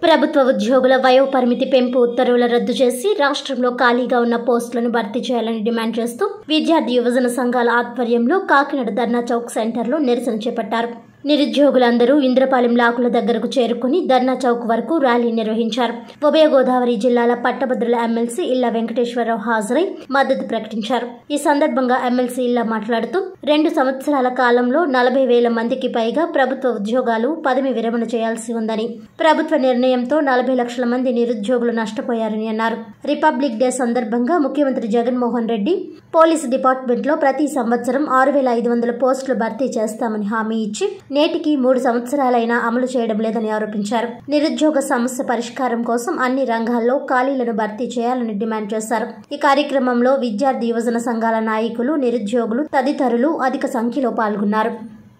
ప్రభుత్వ ఉద్యోగుల వయో పరిమితి పెంపు ఉత్తర్వుల రద్దు చేసి రాష్ట్రంలో ఖాళీగా ఉన్న పోస్టులను భర్తీ చేయాలని డిమాండ్ చేస్తూ విద్యార్థి యువజన సంఘాల ఆధ్వర్యంలో కాకినాడ ధర్నా చౌక్ సెంటర్లో నిరసన చేపట్టారు నిరుద్యోగులందరూ ఇంద్రపాలెం లాకుల దగ్గరకు చేరుకుని ధర్నా చౌక్ వరకు ర్యాలీ నిర్వహించారు ఉభయ గోదావరి జిల్లాల పట్టభద్రుల ఎమ్మెల్సీ ఇళ్ల వెంకటేశ్వరరావు హాజరై మద్దతు ప్రకటించారు ఈ సందర్భంగా ఎమ్మెల్సీ ఇళ్ల మాట్లాడుతూ రెండు సంవత్సరాల కాలంలో నలభై వేల మందికి పైగా ప్రభుత్వ ఉద్యోగాలు పదవి విరమణ చేయాల్సి ఉందని ప్రభుత్వ నిర్ణయంతో నలభై లక్షల మంది నిరుద్యోగులు నష్టపోయారని అన్నారు రిపబ్లిక్ డే సందర్భంగా ముఖ్యమంత్రి జగన్మోహన్ రెడ్డి పోలీసు డిపార్ట్మెంట్లో ప్రతి సంవత్సరం ఆరు వేల ఐదు వందల పోస్టులు భర్తీ చేస్తామని హామీ ఇచ్చి నేటికి మూడు సంవత్సరాలైనా అమలు చేయడం లేదని ఆరోపించారు నిరుద్యోగ సమస్య పరిష్కారం కోసం అన్ని రంగాల్లో ఖాళీలను భర్తీ చేయాలని డిమాండ్ చేశారు ఈ కార్యక్రమంలో విద్యార్థి యువజన సంఘాల నాయకులు నిరుద్యోగులు తదితరులు అధిక సంఖ్యలో పాల్గొన్నారు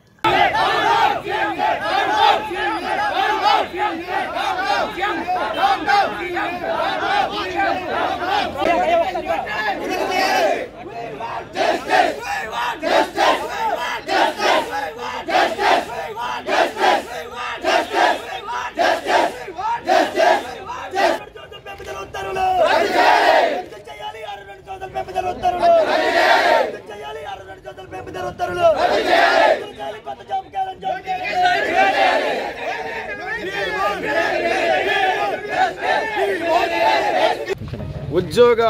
ఉద్యోగ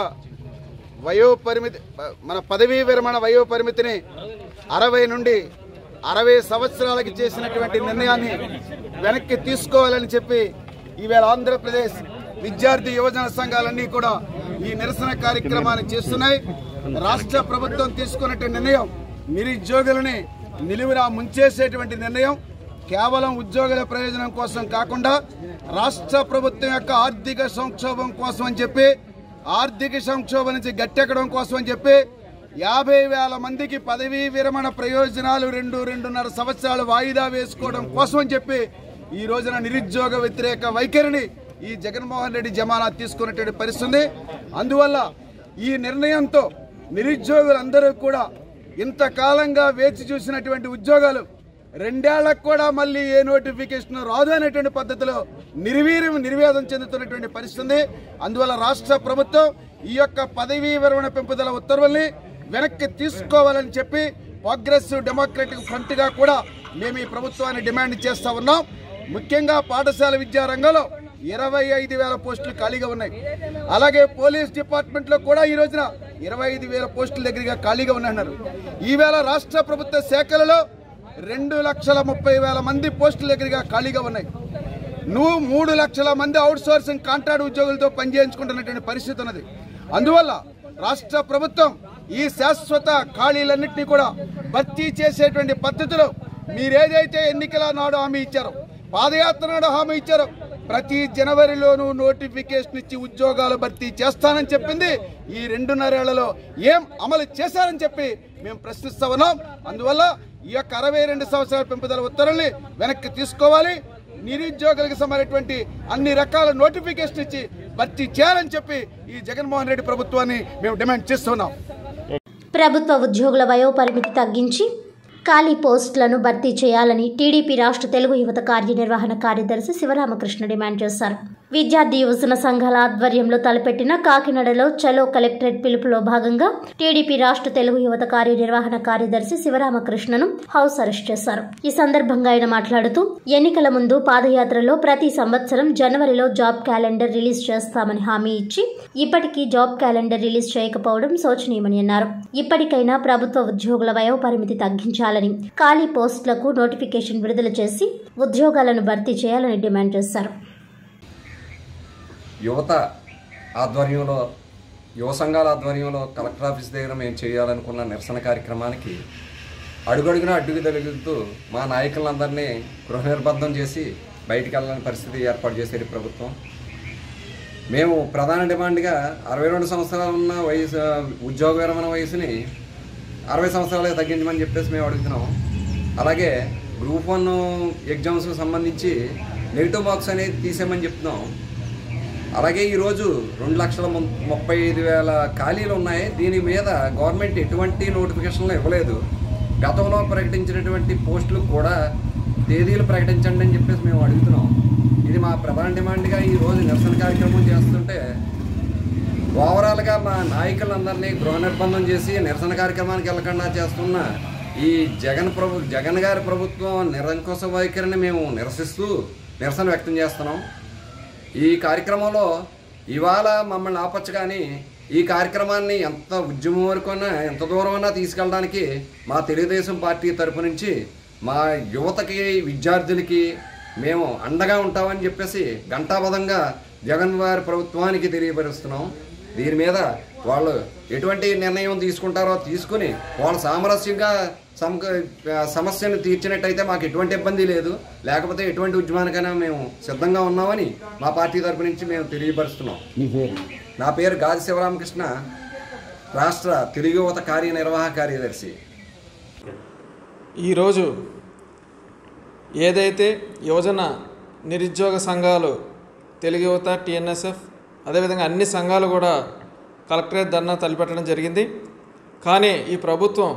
వయో పరిమితి మన పదవీ విరమణ వయో పరిమితిని అరవై నుండి అరవై సంవత్సరాలకి చేసినటువంటి నిర్ణయాన్ని వెనక్కి తీసుకోవాలని చెప్పి ఈవేళ ఆంధ్రప్రదేశ్ విద్యార్థి యువజన సంఘాలన్నీ కూడా ఈ నిరసన కార్యక్రమాన్ని చేస్తున్నాయి రాష్ట్ర ప్రభుత్వం తీసుకున్నటువంటి నిర్ణయం నిరుద్యోగులని నిలువురా ముంచేసేటువంటి నిర్ణయం కేవలం ఉద్యోగుల ప్రయోజనం కోసం కాకుండా రాష్ట్ర ప్రభుత్వం యొక్క ఆర్థిక సంక్షోభం కోసం అని చెప్పి ఆర్థిక సంక్షోభం నుంచి గట్టెక్కడం కోసం అని చెప్పి యాభై వేల మందికి పదవీ విరమణ ప్రయోజనాలు రెండు రెండున్నర సంవత్సరాలు వాయిదా వేసుకోవడం కోసం అని చెప్పి ఈ రోజున నిరుద్యోగ వ్యతిరేక వైఖరిని ఈ జగన్మోహన్ రెడ్డి జమానా తీసుకున్నటువంటి పరిస్థితుంది అందువల్ల ఈ నిర్ణయంతో నిరుద్యోగులందరూ కూడా ఇంతకాలంగా వేచి చూసినటువంటి ఉద్యోగాలు రెండేళ్లకు కూడా మళ్ళీ ఏ నోటిఫికేషన్ రాదు అనేటువంటి పద్ధతిలో నిర్వీర్యం నిర్వేదం చెందుతున్నటువంటి పరిస్థితి ఉంది. అందువల్ల రాష్ట్ర ప్రభుత్వం ఈ యొక్క పదవీ విరమణ పెంపుదల ఉత్తర్వుల్ని వెనక్కి తీసుకోవాలని చెప్పి ప్రోగ్రెసివ్ డెమోక్రటిక్ ఫ్రంట్గా కూడా మేము ఈ ప్రభుత్వాన్ని డిమాండ్ చేస్తా ఉన్నాం ముఖ్యంగా పాఠశాల విద్యా రంగంలో ఇరవై ఐదు వేల పోస్టులు ఖాళీగా ఉన్నాయి అలాగే పోలీస్ డిపార్ట్మెంట్లో కూడా ఈ రోజున ఇరవై ఐదు వేల పోస్టుల దగ్గరగా ఖాళీగా ఉన్నాయన్నారు ఈవేళ రాష్ట్ర ప్రభుత్వ శాఖలలో రెండు లక్షల ముప్పై వేల మంది పోస్టుల దగ్గరగా ఖాళీగా ఉన్నాయి నువ్వు మూడు లక్షల మంది అవుట్ సోర్సింగ్ కాంట్రాక్ట్ ఉద్యోగులతో పనిచేయించుకుంటున్నటువంటి పరిస్థితి ఉన్నది అందువల్ల రాష్ట్ర ప్రభుత్వం ఈ శాశ్వత ఖాళీలన్నింటినీ కూడా భర్తీ చేసేటువంటి పద్ధతిలో మీరేదైతే ఎన్నికల నాడు హామీ ఇచ్చారో పాదయాత్ర నాడు హామీ ఇచ్చారో ప్రతి జనవరిలోనూ నోటిఫికేషన్ ఇచ్చి ఉద్యోగాలు భర్తీ చేస్తానని చెప్పింది ఈ రెండున్నరేళ్లలో ఏం అమలు చేశారని చెప్పి మేము ప్రశ్నిస్తా ఉన్నాం అందువల్ల ఈ యొక్క అరవై రెండు సంవత్సరాల పెంపుదల ఉత్తర్వుల్ని వెనక్కి తీసుకోవాలి నిరుద్యోగులకు సంబంధించినటువంటి అన్ని రకాల నోటిఫికేషన్ ఇచ్చి భర్తీ చేయాలని చెప్పి ఈ జగన్మోహన్ రెడ్డి ప్రభుత్వాన్ని మేము డిమాండ్ చేస్తున్నాం ప్రభుత్వ ఉద్యోగుల వయోపరిమితి తగ్గించి ఖాళీ పోస్టులను భర్తీ చేయాలని టీడీపీ రాష్ట్ర తెలుగు యువత కార్యనిర్వహణ కార్యదర్శి శివరామకృష్ణ డిమాండ్ చేశారు విద్యార్థి యువజన సంఘాల ఆధ్వర్యంలో తలపెట్టిన కాకినాడలో చలో కలెక్టరేట్ పిలుపులో భాగంగా టీడీపీ రాష్ట్ర తెలుగు యువత కార్యనిర్వహణ కార్యదర్శి శివరామకృష్ణను హౌస్ అరెస్ట్ చేశారు ఈ సందర్భంగా ఆయన మాట్లాడుతూ ఎన్నికల ముందు పాదయాత్రలో ప్రతి సంవత్సరం జనవరిలో జాబ్ క్యాలెండర్ రిలీజ్ చేస్తామని హామీ ఇచ్చి ఇప్పటికీ జాబ్ క్యాలెండర్ రిలీజ్ చేయకపోవడం శోచనీయమని అన్నారు ఇప్పటికైనా ప్రభుత్వ ఉద్యోగుల వయోపరిమితి తగ్గించాలని ఖాళీ పోస్టులకు నోటిఫికేషన్ విడుదల చేసి ఉద్యోగాలను భర్తీ చేయాలని డిమాండ్ చేశారు యువత ఆధ్వర్యంలో యువ సంఘాల ఆధ్వర్యంలో కలెక్టర్ ఆఫీస్ దగ్గర మేము చేయాలనుకున్న నిరసన కార్యక్రమానికి అడుగడుగున అడ్డుకు తగులుతూ మా నాయకులందరినీ గృహ నిర్బంధం చేసి బయటికి వెళ్ళని పరిస్థితి ఏర్పాటు చేసేది ప్రభుత్వం మేము ప్రధాన డిమాండ్గా అరవై రెండు సంవత్సరాలు ఉన్న వయసు ఉద్యోగ విరమణ వయసుని అరవై సంవత్సరాలే తగ్గించమని చెప్పేసి మేము అడుగుతున్నాం అలాగే గ్రూప్ వన్ ఎగ్జామ్స్కి సంబంధించి నెగిటివ్ మార్క్స్ అనేది తీసేయమని చెప్తున్నాం అలాగే ఈరోజు రెండు లక్షల ము- ముప్పై ఐదు వేల ఖాళీలు ఉన్నాయి దీని మీద గవర్నమెంట్ ఎటువంటి నోటిఫికేషన్లు ఇవ్వలేదు గతంలో ప్రకటించినటువంటి పోస్టులు కూడా తేదీలు ప్రకటించండి అని చెప్పేసి మేము అడుగుతున్నాం ఇది మా ప్రధాన డిమాండ్గా ఈ రోజు నిరసన కార్యక్రమం చేస్తుంటే ఓవరాల్గా మా నాయకులందరినీ గృహ నిర్బంధం చేసి నిరసన కార్యక్రమానికి వెళ్ళకుండా చేస్తున్న ఈ జగన్ ప్రభు జగన్ గారి ప్రభుత్వం నిరంకుశ వైఖరిని మేము నిరసిస్తూ నిరసన వ్యక్తం చేస్తున్నాం ఈ కార్యక్రమంలో ఇవాళ మమ్మల్ని ఆపచ్చు కానీ ఈ కార్యక్రమాన్ని ఎంత ఉద్యమం వరకున్నా ఎంత దూరమైనా తీసుకెళ్ళడానికి మా తెలుగుదేశం పార్టీ తరపు నుంచి మా యువతకి విద్యార్థులకి మేము అండగా ఉంటామని చెప్పేసి ఘంటాబద్ధంగా జగన్ వారి ప్రభుత్వానికి తెలియపరుస్తున్నాం దీని మీద వాళ్ళు ఎటువంటి నిర్ణయం తీసుకుంటారో తీసుకుని వాళ్ళు సామరస్యంగా సమ సమస్యను తీర్చినట్టయితే మాకు ఎటువంటి ఇబ్బంది లేదు లేకపోతే ఎటువంటి ఉద్యమానికైనా మేము సిద్ధంగా ఉన్నామని మా పార్టీ తరపు నుంచి మేము తెలియపరుస్తున్నాం నా పేరు గాది శివరామకృష్ణ రాష్ట్ర తెలుగు యువత కార్యనిర్వాహక కార్యదర్శి ఈరోజు ఏదైతే యువజన నిరుద్యోగ సంఘాలు తెలుగు యువత టీఎన్ఎస్ఎఫ్ అదేవిధంగా అన్ని సంఘాలు కూడా కలెక్టరేట్ ధర్నా తలపెట్టడం జరిగింది కానీ ఈ ప్రభుత్వం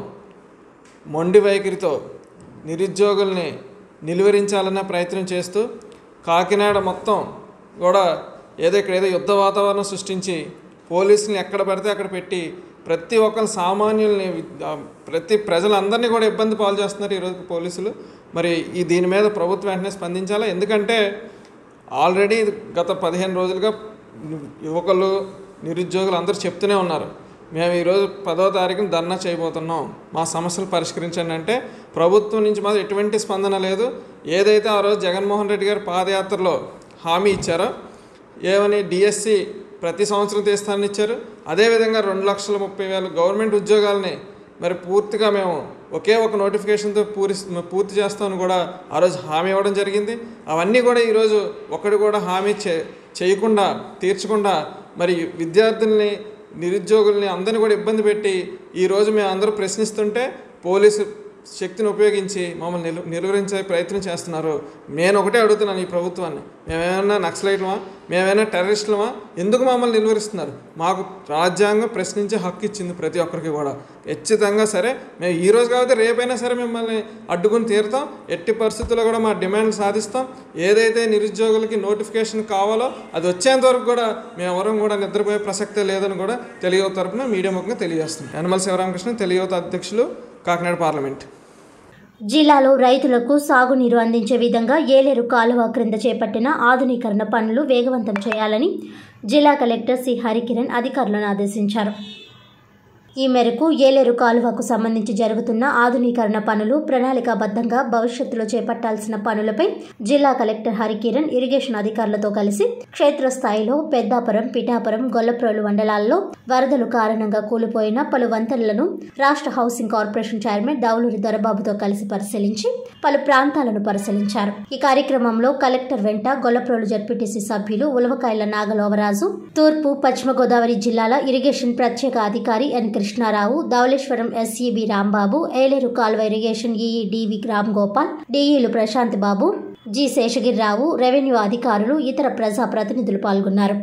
మొండి వైఖరితో నిరుద్యోగుల్ని నిలువరించాలన్న ప్రయత్నం చేస్తూ కాకినాడ మొత్తం కూడా ఏదో ఇక్కడ ఏదో యుద్ధ వాతావరణం సృష్టించి పోలీసుల్ని ఎక్కడ పడితే అక్కడ పెట్టి ప్రతి ఒక్కరి సామాన్యుల్ని ఆ, ప్రతి ప్రజలందరినీ కూడా ఇబ్బంది పాలు చేస్తున్నారు ఈరోజు పోలీసులు మరి ఈ దీని మీద ప్రభుత్వం వెంటనే స్పందించాలా ఎందుకంటే ఆల్రెడీ గత పదిహేను రోజులుగా యువకులు నిరుద్యోగులు అందరూ చెప్తూనే ఉన్నారు మేము ఈరోజు పదో తారీఖున ధర్నా చేయబోతున్నాం మా సమస్యలు పరిష్కరించండి అంటే ప్రభుత్వం నుంచి మాత్రం ఎటువంటి స్పందన లేదు ఏదైతే ఆ రోజు జగన్మోహన్ రెడ్డి గారు పాదయాత్రలో హామీ ఇచ్చారో ఏమని డిఎస్సి ప్రతి సంవత్సరం తీస్తానని ఇచ్చారు అదేవిధంగా రెండు లక్షల ముప్పై వేల గవర్నమెంట్ ఉద్యోగాలని మరి పూర్తిగా మేము ఒకే ఒక నోటిఫికేషన్తో పూరి పూర్తి చేస్తామని కూడా ఆ రోజు హామీ ఇవ్వడం జరిగింది అవన్నీ కూడా ఈరోజు ఒకటి కూడా హామీ చే చేయకుండా తీర్చకుండా మరి విద్యార్థుల్ని నిరుద్యోగుల్ని అందరినీ కూడా ఇబ్బంది పెట్టి ఈరోజు మేము అందరూ ప్రశ్నిస్తుంటే పోలీసు శక్తిని ఉపయోగించి మమ్మల్ని నిలు నిలువరించే ప్రయత్నం చేస్తున్నారు నేను ఒకటే అడుగుతున్నాను ఈ ప్రభుత్వాన్ని మేమేమన్నా నక్సలైట్లమా మేమేమైనా టెర్రరిస్టులమా ఎందుకు మమ్మల్ని నిలువరిస్తున్నారు మాకు రాజ్యాంగం ప్రశ్నించే హక్కు ఇచ్చింది ప్రతి ఒక్కరికి కూడా ఖచ్చితంగా సరే మేము ఈ రోజు కాబట్టి రేపైనా సరే మిమ్మల్ని అడ్డుకుని తీరుతాం ఎట్టి పరిస్థితుల్లో కూడా మా డిమాండ్ సాధిస్తాం ఏదైతే నిరుద్యోగులకి నోటిఫికేషన్ కావాలో అది వచ్చేంత వరకు కూడా మేము ఎవరం కూడా నిద్రపోయే ప్రసక్తే లేదని కూడా తెలియవ తరపున మీడియా ముఖంగా తెలియజేస్తాం యనమల శివరామకృష్ణ తెలియవత అధ్యక్షులు కాకినాడ పార్లమెంట్ జిల్లాలో రైతులకు సాగునీరు అందించే విధంగా ఏలేరు కాలువ క్రింద చేపట్టిన ఆధునీకరణ పనులు వేగవంతం చేయాలని జిల్లా కలెక్టర్ సి హరికిరణ్ అధికారులను ఆదేశించారు ఈ మేరకు ఏలేరు కాలువకు సంబంధించి జరుగుతున్న ఆధునీకరణ పనులు ప్రణాళికాబద్ధంగా భవిష్యత్తులో చేపట్టాల్సిన పనులపై జిల్లా కలెక్టర్ హరికిరణ్ ఇరిగేషన్ అధికారులతో కలిసి క్షేత్రస్థాయిలో పెద్దాపురం పిఠాపురం గొల్లప్రోలు మండలాల్లో వరదలు కారణంగా కూలిపోయిన పలు వంతెనలను రాష్ట్ర హౌసింగ్ కార్పొరేషన్ చైర్మన్ దౌలూరి దొరబాబుతో కలిసి పరిశీలించి పలు ప్రాంతాలను పరిశీలించారు ఈ కార్యక్రమంలో కలెక్టర్ వెంట గొల్లప్రోలు జడ్పీటీసీ సభ్యులు ఉలవకాయల నాగలోవరాజు తూర్పు పశ్చిమ గోదావరి జిల్లాల ఇరిగేషన్ ప్రత్యేక అధికారి ఎన్ కృష్ణారావు ధవళేశ్వరం ఎస్ఈబి రాంబాబు ఏలేరు కాల్వ irrigation EE D V Ram Gopal డిఈలు ప్రశాంత్ బాబు జి శేషగిరిరావు రెవెన్యూ అధికారులు ఇతర ప్రజా ప్రతినిధులు పాల్గొన్నారు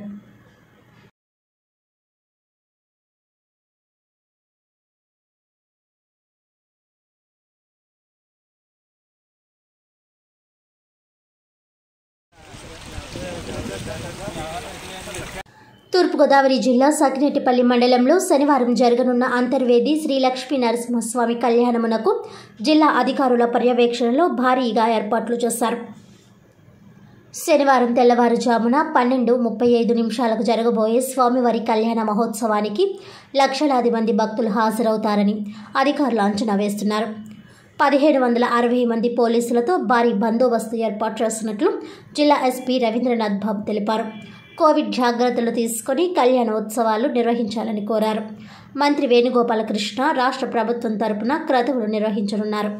తూర్పుగోదావరి జిల్లా సకినేటిపల్లి మండలంలో శనివారం జరగనున్న అంతర్వేది శ్రీ లక్ష్మీ నరసింహస్వామి కళ్యాణమునకు జిల్లా అధికారుల పర్యవేక్షణలో భారీగా ఏర్పాట్లు చేశారు శనివారం తెల్లవారుజామున పన్నెండు ముప్పై ఐదు నిమిషాలకు జరగబోయే స్వామివారి కళ్యాణ మహోత్సవానికి లక్షలాది మంది భక్తులు హాజరవుతారని అధికారులు అంచనా వేస్తున్నారు పదిహేడు వందల అరవై మంది పోలీసులతో భారీ బందోబస్తు ఏర్పాటు చేస్తున్నట్లు జిల్లా ఎస్పీ రవీంద్రనాథ్ బాబు తెలిపారు కోవిడ్ జాగ్రత్తలు తీసుకుని కళ్యాణోత్సవాలు నిర్వహించాలని కోరారు మంత్రి వేణుగోపాలకృష్ణ రాష్ట్ర ప్రభుత్వం తరపున క్రతువులు నిర్వహించనున్నారు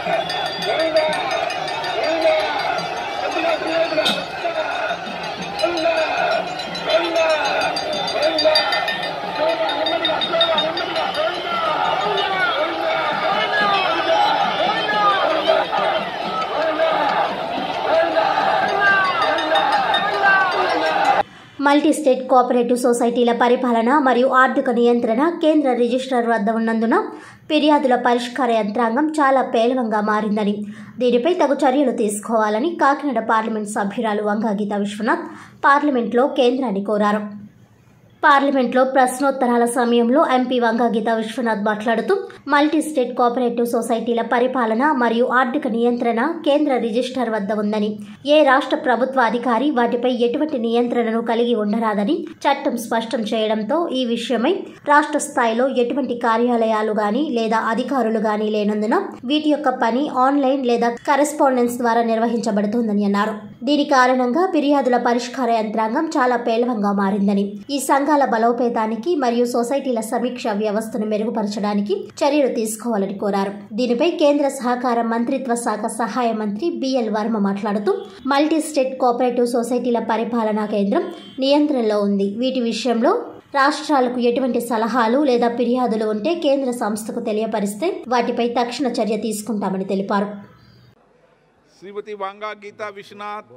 మల్టీ స్టేట్ కోఆపరేటివ్ సొసైటీల పరిపాలన మరియు ఆర్థిక నియంత్రణ కేంద్ర రిజిస్ట్రార్ వద్ద ఉన్నందున ఫిర్యాదుల పరిష్కార యంత్రాంగం చాలా పేలవంగా మారిందని దీనిపై తగు చర్యలు తీసుకోవాలని కాకినాడ పార్లమెంట్ సభ్యురాలు వంగాగీత విశ్వనాథ్ పార్లమెంట్లో కేంద్రాన్ని కోరారు పార్లమెంట్లో ప్రశ్నోత్తరాల సమయంలో ఎంపీ వంగగీత విశ్వనాథ్ మాట్లాడుతూ మల్టీ స్టేట్ కోఆపరేటివ్ సొసైటీల పరిపాలన మరియు ఆర్థిక నియంత్రణ కేంద్ర రిజిస్టర్ వద్ద ఉందని ఏ రాష్ట్ర ప్రభుత్వ అధికారి వాటిపై ఎటువంటి నియంత్రణను కలిగి ఉండరాదని చట్టం స్పష్టం చేయడంతో ఈ విషయమై రాష్ట్ర స్థాయిలో ఎటువంటి కార్యాలయాలు గాని లేదా అధికారులు గాని లేనందున వీటి యొక్క పని ఆన్లైన్ లేదా కరెస్పాండెన్స్ ద్వారా నిర్వహించబడుతోందని అన్నారు దీని కారణంగా ఫిర్యాదుల పరిష్కార యంత్రాంగం చాలా పేలవంగా మారిందని ఈ సంఘాల బలోపేతానికి మరియు సొసైటీల సమీక్ష వ్యవస్థను మెరుగుపరచడానికి చర్యలు తీసుకోవాలని కోరారు దీనిపై కేంద్ర సహకార మంత్రిత్వ శాఖ సహాయ మంత్రి బిఎల్ వర్మ మాట్లాడుతూ మల్టీ స్టేట్ కోఆపరేటివ్ సొసైటీల పరిపాలనా కేంద్రం నియంత్రణలో ఉంది వీటి విషయంలో రాష్ట్రాలకు ఎటువంటి సలహాలు లేదా ఫిర్యాదులు ఉంటే కేంద్ర సంస్థకు తెలియపరిస్తే వాటిపై తక్షణ చర్య తీసుకుంటామని తెలిపారు Shrimati Vanga Gita Vishwanath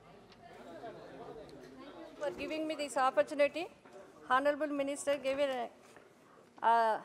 for giving me this opportunity. Honorable Minister gave a, uh,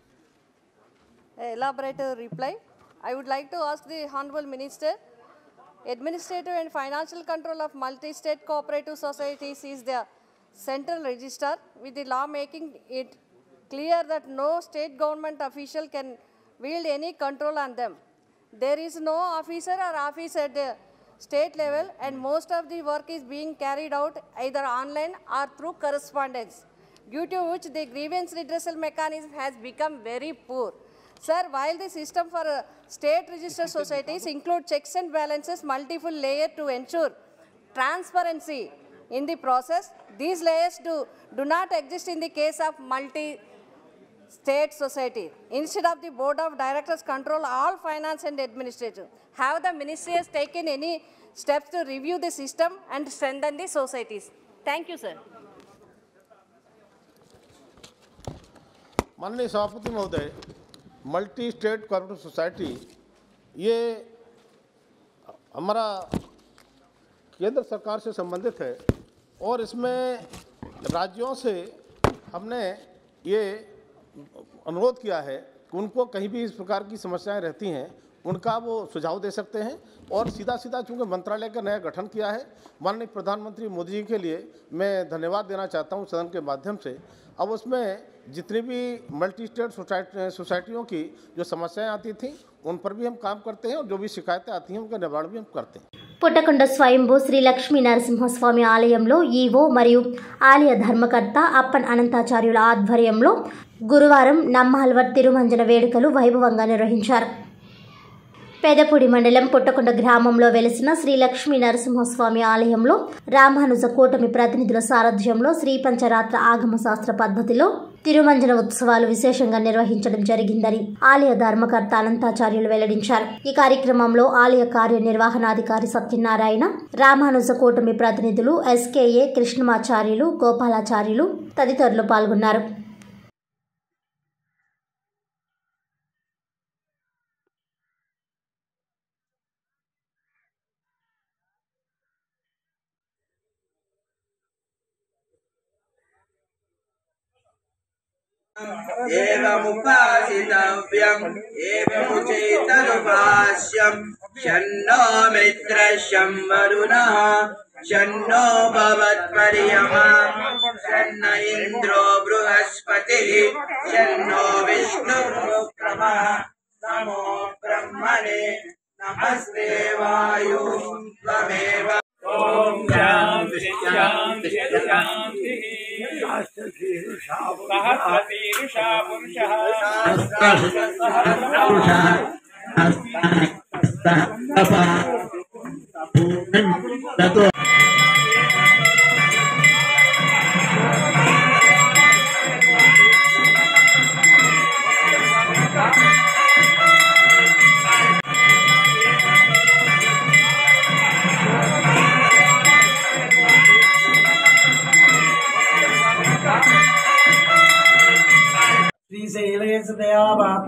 a elaborate reply. I would like to ask the Honorable Minister, administrative and financial control of multi-state cooperative societies is the central register with the law making it clear that no state government official can wield any control on them. There is no officer or office at the state level and most of the work is being carried out either online or through correspondence, due to which the grievance redressal mechanism has become very poor. Sir, while the system for uh, state registered societies include checks and balances, multiple layer to ensure transparency in the process, these layers do, do not exist in the case of multi state society. Instead of the board of directors control all finance and administration, have the ministry has taken any steps to review the system and strengthen the societies? Thank you, sir. माननीय सभापति महोदय multi state cooperative society ये हमारा केंद्र सरकार से संबंधित है और इसमें राज्यों से हमने ये अनुरोध किया है कि उनको कहीं भी इस प्रकार की समस्याएं रहती हैं उनका वो सुझाव दे सकते हैं और सीधा सीधा चूंकि मंत्रालय का नया गठन किया है माननीय प्रधानमंत्री मोदी जी के लिए मैं धन्यवाद देना चाहता हूं सदन के माध्यम से अब उसमें जितनी भी मल्टी स्टेट सोसाइटी सोसाइटियों की जो समस्याएं आती थी उन पर भी हम काम करते हैं और जो भी शिकायतें आती हैं उनका निवारण भी हम करते हैं పుట్టకొండ స్వయంభూ శ్రీ లక్ష్మీ నరసింహస్వామి ఆలయంలో ఈవో మరియు ఆలయ ధర్మకర్త అప్పన్ అనంతాచార్యుల ఆధ్వర్యంలో గురువారం నమ్మాల్వర్ తిరుమంజన వేడుకలు వైభవంగా నిర్వహించారు పెదపూడి మండలం పుట్టకొండ గ్రామంలో వెలిసిన శ్రీ లక్ష్మీ నరసింహస్వామి ఆలయంలో రామానుజ కూటమి ప్రతినిధుల సారథ్యంలో శ్రీ పంచరాత్ర ఆగమ శాస్త్ర పద్ధతిలో తిరుమంజన ఉత్సవాలు విశేషంగా నిర్వహించడం జరిగిందని ఆలయ ధర్మకర్త అనంతాచార్యులు వెల్లడించారు ఈ కార్యక్రమంలో ఆలయ కార్యనిర్వహణాధికారి సత్యనారాయణ రామానుజ కూటమి ప్రతినిధులు ఎస్కేఏ కృష్ణమాచార్యులు గోపాలాచార్యులు తదితరులు పాల్గొన్నారు एवमुपासितव्यम् एवमुचेतनुभाष्यम् शन्नो मित्रशं वरुणः शन्नो भवत्पर्यमा शन्न इन्द्रो बृहस्पतिः शन्नो विष्णुरुक्रमः नमो ब्रह्मणे नमस्ते वायु त्वमेव ॐ शान्ति शान्ति सहस्रशीर्षा पुरुषः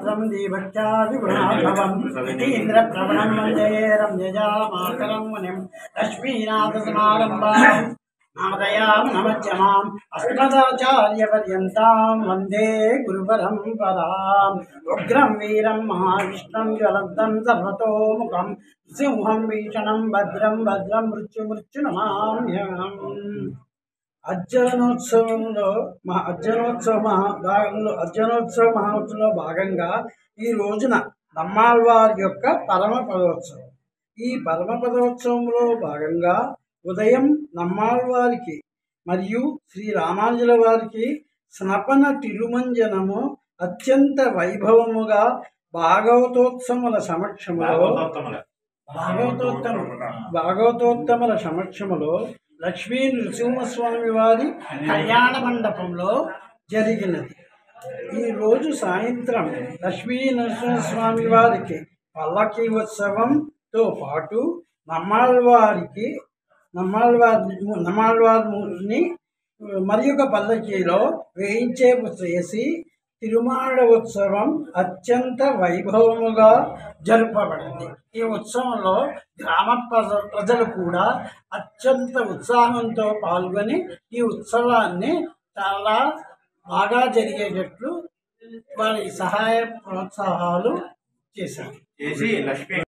భద్రం దీభక్త్యాదిగుణాభవం ఇంద్రప్రవణం వందే రమ్యజామాకరం మునిం లక్ష్మీనాథసమారంభాం నామదయాం నమజ్జమాం అస్మదాచార్యపర్యంతాం వందే గురుపరంపరాం ఉగ్రం వీరం మహావిష్ణుం జ్వలంతం సర్వతోముఖం సింహం భీషణం భద్రం భద్రం మృత్యు మృత్యు నమామ్యహం అర్జునోత్సవంలో మా అర్జునోత్సవ మహా భాగంలో అర్జునోత్సవ మహోత్సవంలో భాగంగా ఈ రోజున నమ్మాళ్వారి యొక్క పరమ పదోత్సవం ఈ పరమ పదోత్సవంలో భాగంగా ఉదయం నమ్మాళ్వారికి మరియు శ్రీ రామానుజుల వారికి స్నపన తిరుమంజనము అత్యంత వైభవముగా భాగవతోత్సముల సమక్షములో భాగవతోత్తమ భాగవతోత్తముల సమక్షములో లక్ష్మీ నృసింహస్వామి వారి కళ్యాణ మండపంలో జరిగినది ఈ రోజు సాయంత్రం లక్ష్మీ నరసింహస్వామి వారికి పల్లకి ఉత్సవంతో పాటు నమ్మాళ్ళవారికి నమ్మాళ్ళవారి నమ్మాళ్ళవారిని మరి ఒక పల్లకీలో వేయించే చేసి తిరుమాడ ఉత్సవం అత్యంత వైభవముగా జరుపబడింది ఈ ఉత్సవంలో గ్రామ ప్రజ- ప్రజలు కూడా అత్యంత ఉత్సాహంతో పాల్గొని ఈ ఉత్సవాన్ని చాలా బాగా జరిగేటట్లు వారి సహాయ ప్రోత్సాహాలు చేశారు